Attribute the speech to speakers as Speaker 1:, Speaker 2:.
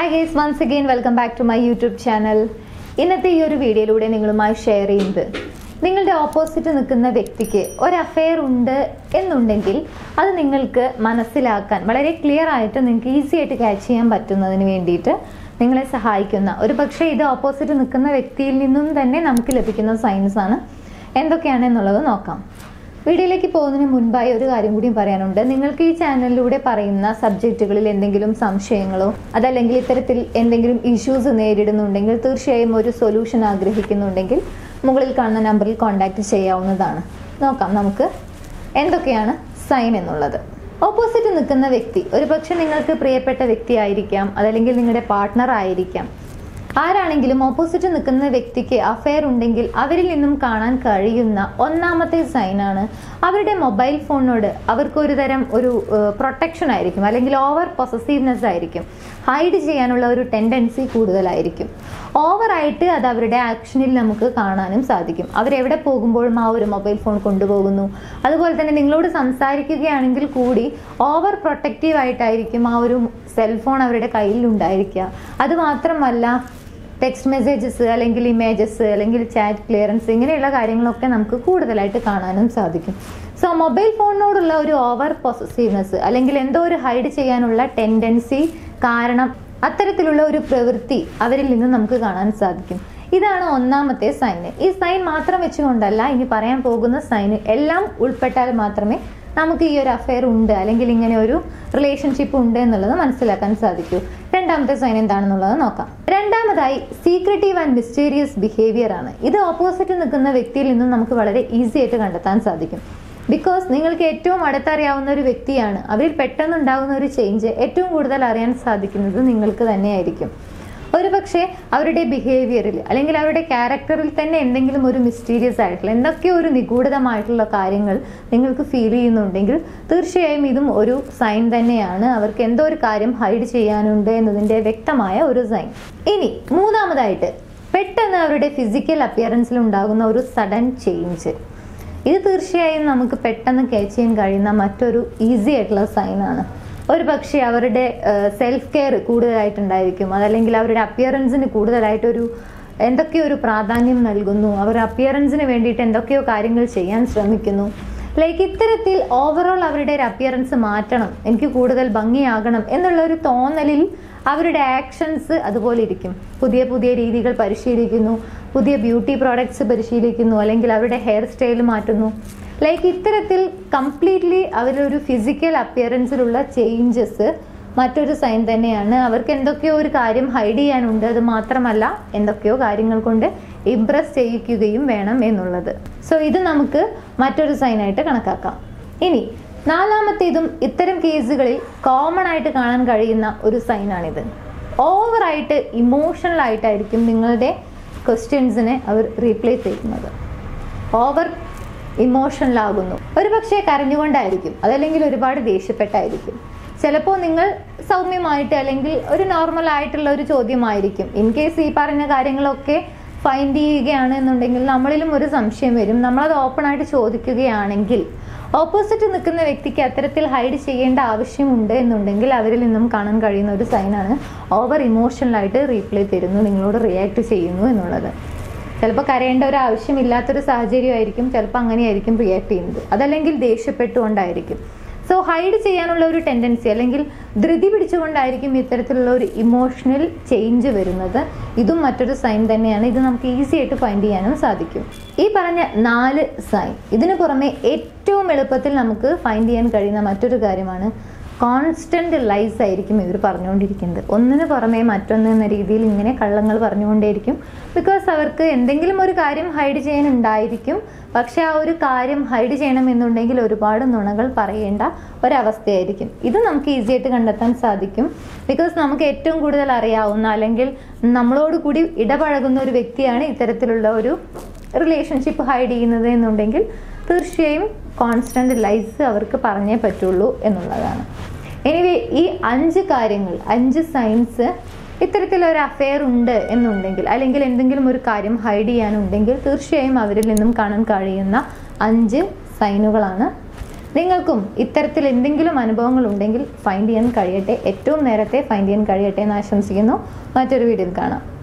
Speaker 1: hi guys once again welcome back to my YouTube channel ഇന്നത്തെ ഈ ഒരു വീഡിയോയിലൂടെ നിങ്ങളുമായി ഷെയർ ചെയ്യുന്നത് നിങ്ങളുടെ ഓപ്പോസിറ്റ് നിൽക്കുന്ന വ്യക്തിക്ക് ഒരു അഫെയർ ഉണ്ട് എന്നുണ്ടെങ്കിൽ അത് നിങ്ങൾക്ക് മനസ്സിലാക്കാൻ വളരെ ക്ലിയർ ആയിട്ട് നിങ്ങൾക്ക് ഈസി ആയിട്ട് ക്യാച്ച് ചെയ്യാൻ പറ്റുന്നതിന് വേണ്ടിയിട്ട് നിങ്ങളെ സഹായിക്കുന്ന ഒരു പക്ഷേ ഇത് ഓപ്പോസിറ്റ് നിൽക്കുന്ന വ്യക്തിയിൽ നിന്നും തന്നെ നമുക്ക് ലഭിക്കുന്ന സൈൻസ് ആണ് എന്തൊക്കെയാണെന്നുള്ളത് നോക്കാം വീഡിയോയിലേക്ക് പോകുന്നതിന് മുൻപായി ഒരു കാര്യം കൂടി പറയാനുണ്ട് നിങ്ങൾക്ക് ഈ ചാനലിലൂടെ പറയുന്ന സബ്ജക്റ്റുകളിൽ എന്തെങ്കിലും സംശയങ്ങളോ അതല്ലെങ്കിൽ ഇത്തരത്തിൽ എന്തെങ്കിലും ഇഷ്യൂസ് നേരിടുന്നുണ്ടെങ്കിൽ തീർച്ചയായും ഒരു സൊല്യൂഷൻ ആഗ്രഹിക്കുന്നുണ്ടെങ്കിൽ മുകളിൽ കാണുന്ന നമ്പറിൽ കോൺടാക്റ്റ് ചെയ്യാവുന്നതാണ് നോക്കാം നമുക്ക് എന്തൊക്കെയാണ് സൈൻ എന്നുള്ളത് ഓപ്പോസിറ്റ് നിൽക്കുന്ന വ്യക്തി ഒരു പക്ഷെ നിങ്ങൾക്ക് പ്രിയപ്പെട്ട വ്യക്തി ആയിരിക്കാം അതല്ലെങ്കിൽ നിങ്ങളുടെ പാർട്ട്ണർ ആയിരിക്കാം ആരാണെങ്കിലും ഓപ്പോസിറ്റ് നിൽക്കുന്ന വ്യക്തിക്ക് അഫെയർ ഉണ്ടെങ്കിൽ അവരിൽ നിന്നും കാണാൻ കഴിയുന്ന ഒന്നാമത്തെ സൈനാണ് അവരുടെ മൊബൈൽ ഫോണിനോട് അവർക്ക് ഒരു തരം ഒരു പ്രൊട്ടക്ഷൻ ആയിരിക്കും അല്ലെങ്കിൽ ഓവർ പൊസസീവ്നെസ് ആയിരിക്കും ഹൈഡ് ചെയ്യാനുള്ള ഒരു ടെൻഡൻസി കൂടുതലായിരിക്കും ഓവറായിട്ട് അത് അവരുടെ ആക്ഷനിൽ നമുക്ക് കാണാനും സാധിക്കും അവരെവിടെ പോകുമ്പോഴും ആ ഒരു മൊബൈൽ ഫോൺ കൊണ്ടുപോകുന്നു അതുപോലെ തന്നെ നിങ്ങളോട് സംസാരിക്കുകയാണെങ്കിൽ കൂടി ഓവർ പ്രൊട്ടക്റ്റീവ് ആയിട്ടായിരിക്കും ആ ഒരു സെൽഫോൺ അവരുടെ കയ്യിൽ ഉണ്ടായിരിക്കുക അത് മാത്രമല്ല ടെക്സ്റ്റ് മെസ്സേജസ് അല്ലെങ്കിൽ ഇമേജസ് അല്ലെങ്കിൽ ചാറ്റ് ക്ലിയറൻസ് ഇങ്ങനെയുള്ള കാര്യങ്ങളൊക്കെ നമുക്ക് കൂടുതലായിട്ട് കാണാനും സാധിക്കും സോ മൊബൈൽ ഫോണിനോടുള്ള ഒരു ഓവർ പൊസസീവ്നെസ് അല്ലെങ്കിൽ എന്തോ ഒരു ഹൈഡ് ചെയ്യാനുള്ള ടെൻഡൻസി കാരണം അത്തരത്തിലുള്ള ഒരു പ്രവൃത്തി അവരിൽ നിന്ന് നമുക്ക് കാണാൻ സാധിക്കും ഇതാണ് ഒന്നാമത്തെ സൈന് ഈ സൈൻ മാത്രം വെച്ചുകൊണ്ടല്ല ഇനി പറയാൻ പോകുന്ന സൈന് എല്ലാം ഉൾപ്പെട്ടാൽ മാത്രമേ നമുക്ക് ഈ ഒരു അഫെയർ ഉണ്ട് അല്ലെങ്കിൽ ഇങ്ങനെ ഒരു റിലേഷൻഷിപ്പ് ഉണ്ട് എന്നുള്ളത് മനസ്സിലാക്കാൻ സാധിക്കൂ രണ്ടാമത്തെ സൈൻ എന്താണെന്നുള്ളത് നോക്കാം രണ്ടാമതായി സീക്രട്ടീവ് ആൻഡ് മിസ്റ്റീരിയസ് ബിഹേവിയർ ആണ് ഇത് ഓപ്പോസിറ്റ് നിൽക്കുന്ന വ്യക്തിയിൽ നിന്നും നമുക്ക് വളരെ ഈസി ആയിട്ട് കണ്ടെത്താൻ സാധിക്കും ബിക്കോസ് നിങ്ങൾക്ക് ഏറ്റവും അടുത്തറിയാവുന്ന ഒരു വ്യക്തിയാണ് അവരിൽ പെട്ടെന്നുണ്ടാകുന്ന ഒരു ചേഞ്ച് ഏറ്റവും കൂടുതൽ അറിയാൻ സാധിക്കുന്നത് നിങ്ങൾക്ക് തന്നെയായിരിക്കും ഒരു പക്ഷേ അവരുടെ ബിഹേവിയറിൽ അല്ലെങ്കിൽ അവരുടെ ക്യാരക്ടറിൽ തന്നെ എന്തെങ്കിലും ഒരു മിസ്റ്റീരിയസ് ആയിട്ടുള്ള എന്തൊക്കെയോ ഒരു നിഗൂഢമായിട്ടുള്ള കാര്യങ്ങൾ നിങ്ങൾക്ക് ഫീൽ ചെയ്യുന്നുണ്ടെങ്കിൽ തീർച്ചയായും ഇതും ഒരു സൈൻ തന്നെയാണ് അവർക്ക് എന്തോ ഒരു കാര്യം ഹൈഡ് ചെയ്യാനുണ്ട് എന്നതിൻ്റെ വ്യക്തമായ ഒരു സൈൻ ഇനി മൂന്നാമതായിട്ട് പെട്ടെന്ന് അവരുടെ ഫിസിക്കൽ അപ്പിയറൻസിൽ ഉണ്ടാകുന്ന ഒരു സഡൻ ചേഞ്ച് ഇത് തീർച്ചയായും നമുക്ക് പെട്ടെന്ന് ക്യാച്ച് ചെയ്യാൻ കഴിയുന്ന മറ്റൊരു ഈസി ആയിട്ടുള്ള സൈനാണ് ഒരു പക്ഷേ അവരുടെ സെൽഫ് കെയർ കൂടുതലായിട്ടുണ്ടായിരിക്കും അതല്ലെങ്കിൽ അവരുടെ അപ്പിയറൻസിന് കൂടുതലായിട്ടൊരു എന്തൊക്കെയോ ഒരു പ്രാധാന്യം നൽകുന്നു അവർ അപ്പിയറൻസിന് വേണ്ടിയിട്ട് എന്തൊക്കെയോ കാര്യങ്ങൾ ചെയ്യാൻ ശ്രമിക്കുന്നു ലൈക്ക് ഇത്തരത്തിൽ ഓവറോൾ അവരുടെ ഒരു അപ്പിയറൻസ് മാറ്റണം എനിക്ക് കൂടുതൽ ഭംഗിയാകണം എന്നുള്ള ഒരു തോന്നലിൽ അവരുടെ ആക്ഷൻസ് അതുപോലെ ഇരിക്കും പുതിയ പുതിയ രീതികൾ പരിശീലിക്കുന്നു പുതിയ ബ്യൂട്ടി പ്രോഡക്ട്സ് പരിശീലിക്കുന്നു അല്ലെങ്കിൽ അവരുടെ ഹെയർ സ്റ്റൈൽ മാറ്റുന്നു ലൈക്ക് ഇത്തരത്തിൽ കംപ്ലീറ്റ്ലി അവരൊരു ഫിസിക്കൽ അപ്പിയറൻസിലുള്ള ചേഞ്ചസ് മറ്റൊരു സൈൻ തന്നെയാണ് അവർക്ക് എന്തൊക്കെയോ ഒരു കാര്യം ഹൈഡ് ചെയ്യാനുണ്ട് അത് മാത്രമല്ല എന്തൊക്കെയോ കാര്യങ്ങൾ കൊണ്ട് ഇംപ്രസ് ചെയ്യിക്കുകയും വേണം എന്നുള്ളത് സോ ഇത് നമുക്ക് മറ്റൊരു സൈനായിട്ട് കണക്കാക്കാം ഇനി നാലാമത്തേതും ഇത്തരം കേസുകളിൽ കോമൺ ആയിട്ട് കാണാൻ കഴിയുന്ന ഒരു സൈനാണിത് ഓവറായിട്ട് ഇമോഷണൽ ആയിട്ടായിരിക്കും നിങ്ങളുടെ ക്വസ്റ്റ്യൻസിനെ അവർ റീപ്ലേ ചെയ്യുന്നത് ഓവർ ഇമോഷണലാകുന്നു ഒരു പക്ഷേ കരഞ്ഞുകൊണ്ടായിരിക്കും അതല്ലെങ്കിൽ ഒരുപാട് ദേഷ്യപ്പെട്ടായിരിക്കും ചിലപ്പോൾ നിങ്ങൾ സൗമ്യമായിട്ട് അല്ലെങ്കിൽ ഒരു നോർമൽ ആയിട്ടുള്ള ഒരു ചോദ്യമായിരിക്കും ഇൻ കേസ് ഈ പറഞ്ഞ കാര്യങ്ങളൊക്കെ ഫൈൻഡ് ചെയ്യുകയാണ് എന്നുണ്ടെങ്കിൽ നമ്മളിലും ഒരു സംശയം വരും നമ്മളത് ഓപ്പൺ ആയിട്ട് ചോദിക്കുകയാണെങ്കിൽ ഓപ്പോസിറ്റ് നിൽക്കുന്ന വ്യക്തിക്ക് അത്തരത്തിൽ ഹൈഡ് ചെയ്യേണ്ട ആവശ്യമുണ്ട് എന്നുണ്ടെങ്കിൽ അവരിൽ നിന്നും കാണാൻ കഴിയുന്ന ഒരു സൈനാണ് ഓവർ ഇമോഷണലായിട്ട് റീപ്ലൈ തരുന്നു നിങ്ങളോട് റിയാക്ട് ചെയ്യുന്നു എന്നുള്ളത് ചിലപ്പോൾ കരയേണ്ട ഒരു ആവശ്യമില്ലാത്തൊരു സാഹചര്യമായിരിക്കും ചിലപ്പോൾ അങ്ങനെയായിരിക്കും റിയാക്ട് ചെയ്യുന്നത് അതല്ലെങ്കിൽ ദേഷ്യപ്പെട്ടുകൊണ്ടായിരിക്കും സോ ഹൈഡ് ചെയ്യാനുള്ള ഒരു ടെൻഡൻസി അല്ലെങ്കിൽ ധൃതി പിടിച്ചുകൊണ്ടായിരിക്കും ഇത്തരത്തിലുള്ള ഒരു ഇമോഷണൽ ചേഞ്ച് വരുന്നത് ഇതും മറ്റൊരു സൈൻ തന്നെയാണ് ഇത് നമുക്ക് ഈസി ആയിട്ട് ഫൈൻഡ് ചെയ്യാനും സാധിക്കും ഈ പറഞ്ഞ നാല് സൈൻ ഇതിനു പുറമെ ഏറ്റവും എളുപ്പത്തിൽ നമുക്ക് ഫൈൻഡ് ചെയ്യാൻ കഴിയുന്ന മറ്റൊരു കാര്യമാണ് കോൺസ്റ്റന്റ് ലൈസ് ആയിരിക്കും ഇവർ പറഞ്ഞുകൊണ്ടിരിക്കുന്നത് ഒന്നിന് പുറമെ മറ്റൊന്ന് എന്ന രീതിയിൽ ഇങ്ങനെ കള്ളങ്ങൾ പറഞ്ഞുകൊണ്ടേയിരിക്കും ബിക്കോസ് അവർക്ക് എന്തെങ്കിലും ഒരു കാര്യം ഹൈഡ് ചെയ്യാനുണ്ടായിരിക്കും പക്ഷെ ആ ഒരു കാര്യം ഹൈഡ് ചെയ്യണമെന്നുണ്ടെങ്കിൽ ഒരുപാട് നുണകൾ പറയേണ്ട ഒരവസ്ഥയായിരിക്കും ഇത് നമുക്ക് ഈസി ആയിട്ട് കണ്ടെത്താൻ സാധിക്കും ബിക്കോസ് നമുക്ക് ഏറ്റവും കൂടുതൽ അറിയാവുന്ന അല്ലെങ്കിൽ നമ്മളോട് കൂടി ഇടപഴകുന്ന ഒരു വ്യക്തിയാണ് ഇത്തരത്തിലുള്ള ഒരു റിലേഷൻഷിപ്പ് ഹൈഡ് ചെയ്യുന്നത് എന്നുണ്ടെങ്കിൽ തീർച്ചയായും കോൺസ്റ്റന്റ് ലൈസ് അവർക്ക് പറഞ്ഞേ പറ്റുള്ളൂ എന്നുള്ളതാണ് എനിവേ ഈ അഞ്ച് കാര്യങ്ങൾ അഞ്ച് സയൻസ് ഇത്തരത്തിലൊരു അഫെയർ ഉണ്ട് എന്നുണ്ടെങ്കിൽ അല്ലെങ്കിൽ എന്തെങ്കിലും ഒരു കാര്യം ഹൈഡ് ചെയ്യാനുണ്ടെങ്കിൽ തീർച്ചയായും അവരിൽ നിന്നും കാണാൻ കഴിയുന്ന അഞ്ച് സൈനുകളാണ് നിങ്ങൾക്കും ഇത്തരത്തിൽ എന്തെങ്കിലും അനുഭവങ്ങൾ ഉണ്ടെങ്കിൽ ഫൈൻഡ് ചെയ്യാൻ കഴിയട്ടെ ഏറ്റവും നേരത്തെ ഫൈൻഡ് ചെയ്യാൻ കഴിയട്ടെ എന്ന് ആശംസിക്കുന്നു മറ്റൊരു വീഡിയോയിൽ കാണാം